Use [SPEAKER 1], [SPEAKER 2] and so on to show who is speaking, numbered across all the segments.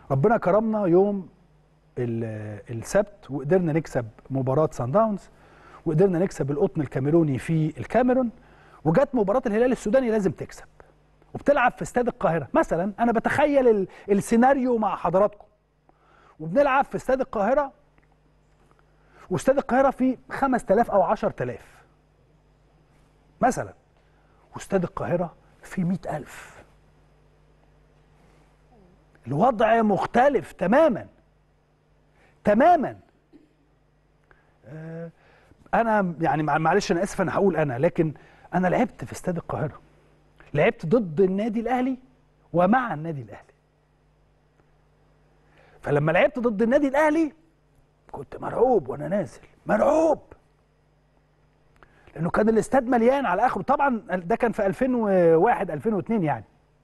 [SPEAKER 1] ربنا كرمنا يوم ال- السبت وقدرنا نكسب مباراه سان داونز وقدرنا نكسب القطن الكاميروني في الكاميرون وجت مباراه الهلال السوداني لازم تكسب وبتلعب في استاد القاهره مثلا انا بتخيل ال- السيناريو مع حضراتكم وبنلعب في استاد القاهره واستاد القاهره فيه 5000 او 10000 مثلا واستاد القاهره فيه 100000 الوضع مختلف تماما تماما آه، انا يعني مع- معلش انا اسف انا هقول انا لكن انا لعبت في استاد القاهره لعبت ضد النادي الاهلي ومع النادي الاهلي فلما لعبت ضد النادي الاهلي كنت مرعوب وانا نازل مرعوب لانه كان الاستاد مليان على اخره طبعا ده كان في 2001 2002 يعني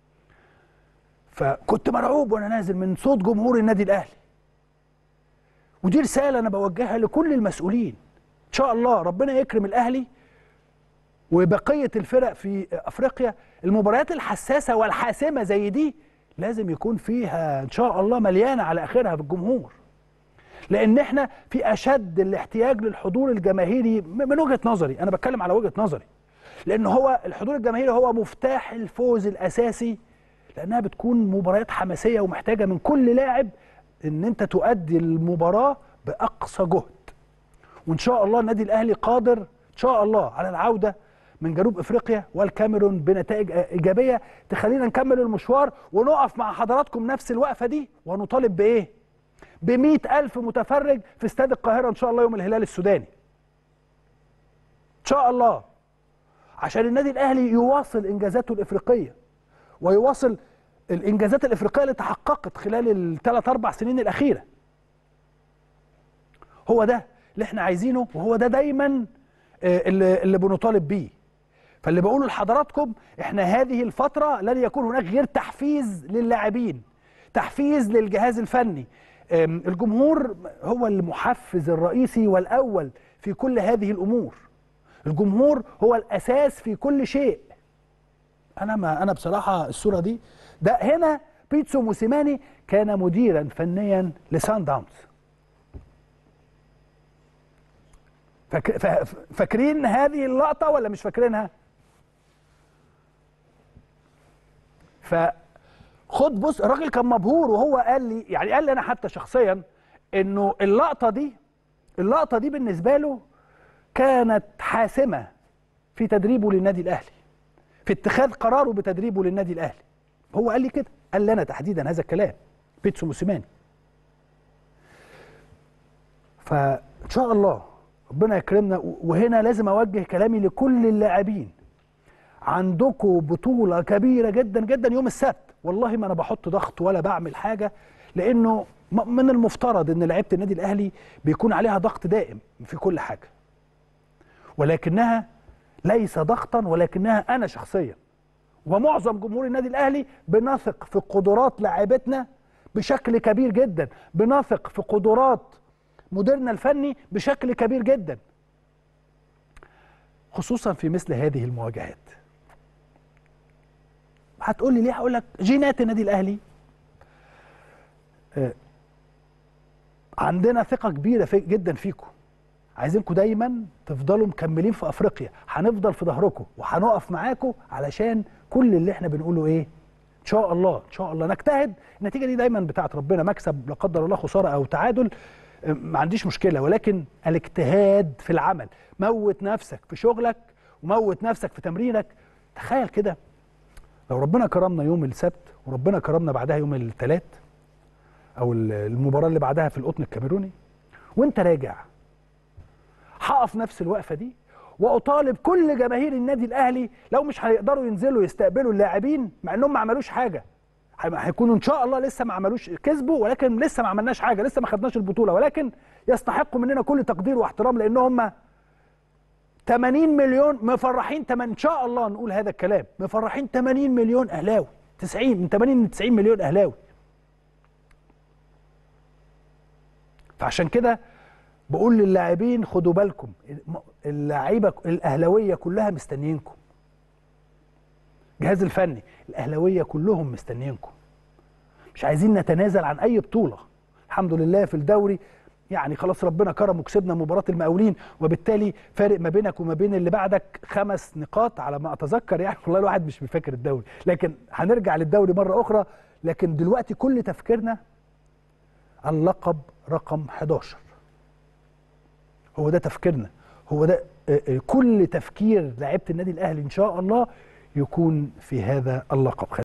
[SPEAKER 1] فكنت مرعوب وانا نازل من صوت جمهور النادي الاهلي ودي رساله انا بوجهها لكل المسؤولين ان شاء الله ربنا يكرم الاهلي وبقيه الفرق في افريقيا المباريات الحساسه والحاسمه زي دي لازم يكون فيها ان شاء الله مليانه على اخرها بالجمهور لان احنا في اشد الاحتياج للحضور الجماهيري م- من وجهه نظري انا بتكلم على وجهه نظري لان هو الحضور الجماهيري هو مفتاح الفوز الاساسي لانها بتكون مباريات حماسيه ومحتاجه من كل لاعب ان انت تؤدي المباراه باقصى جهد وان شاء الله النادي الاهلي قادر ان شاء الله على العوده من جنوب افريقيا والكاميرون بنتائج ايجابيه تخلينا نكمل المشوار ونقف مع حضراتكم نفس الوقفه دي ونطالب بايه؟ ب ألف متفرج في استاد القاهره ان شاء الله يوم الهلال السوداني. ان شاء الله عشان النادي الاهلي يواصل انجازاته الافريقيه ويواصل الانجازات الافريقيه اللي تحققت خلال الثلاث اربع سنين الاخيره. هو ده اللي احنا عايزينه وهو ده دايما آه، اللي, اللي بنطالب بيه فاللي بقوله لحضراتكم احنا هذه الفتره لن يكون هناك غير تحفيز للاعبين تحفيز للجهاز الفني آم، الجمهور هو المحفز الرئيسي والاول في كل هذه الامور الجمهور هو الاساس في كل شيء انا ما انا بصراحه الصوره دي ده هنا بيتسو موسيماني كان مديرا فنيا لسان داونز فاك- فا- فاكرين هذه اللقطه ولا مش فاكرينها فخد بص الراجل كان مبهور وهو قال لي يعني قال لي انا حتى شخصيا انه اللقطه دي اللقطه دي بالنسبه له كانت حاسمه في تدريبه للنادي الاهلي في اتخاذ قراره بتدريبه للنادي الاهلي هو قال لي كده قال لي انا تحديدا هذا الكلام بيتسو موسيماني فان شاء الله ربنا يكرمنا و- وهنا لازم اوجه كلامي لكل اللاعبين عندكم بطوله كبيره جدا جدا يوم السبت والله ما انا بحط ضغط ولا بعمل حاجه لانه م- من المفترض ان لعيبه النادي الاهلي بيكون عليها ضغط دائم في كل حاجه ولكنها ليس ضغطا ولكنها انا شخصيا ومعظم جمهور النادي الاهلي بنثق في قدرات لاعبتنا بشكل كبير جدا بنثق في قدرات مديرنا الفني بشكل كبير جدا خصوصا في مثل هذه المواجهات هتقول لي ليه هقول لك جينات النادي الاهلي آه، عندنا ثقه كبيره في جدا فيكم عايزينكم دايما تفضلوا مكملين في افريقيا هنفضل في ظهركم وهنقف معاكم علشان كل اللي احنا بنقوله ايه ان شاء الله ان شاء الله نجتهد النتيجه دي دايما بتاعت ربنا مكسب لا قدر الله خساره او تعادل أم، ما عنديش مشكله ولكن الاجتهاد في العمل موت نفسك في شغلك وموت نفسك في تمرينك تخيل كده لو ربنا كرمنا يوم السبت وربنا كرمنا بعدها يوم الثلاث او ال- المباراه اللي بعدها في القطن الكاميروني وانت راجع هقف نفس الوقفه دي واطالب كل جماهير النادي الاهلي لو مش هيقدروا ينزلوا يستقبلوا اللاعبين مع انهم ما عملوش حاجه هي- هيكونوا ان شاء الله لسه ما عملوش كسبوا ولكن لسه ما عملناش حاجه لسه ما خدناش البطوله ولكن يستحقوا مننا كل تقدير واحترام لان هم 80 مليون مفرحين 8 ان شاء الله نقول هذا الكلام مفرحين 80 مليون اهلاوي 90 من 80 ل 90 مليون اهلاوي فعشان كده بقول للاعبين خدوا بالكم اللعيبه الاهلاويه كلها مستنيينكم الجهاز الفني الاهلاويه كلهم مستنيينكم مش عايزين نتنازل عن اي بطوله الحمد لله في الدوري يعني خلاص ربنا كرم وكسبنا مباراه المقاولين وبالتالي فارق ما بينك وما بين اللي بعدك خمس نقاط على ما اتذكر يعني والله الواحد مش بيفكر الدوري لكن هنرجع للدوري مره اخرى لكن دلوقتي كل تفكيرنا اللقب رقم 11 هو ده تفكيرنا هو ده آه، آه، كل تفكير لعيبه النادي الاهلي ان شاء الله يكون في هذا اللقب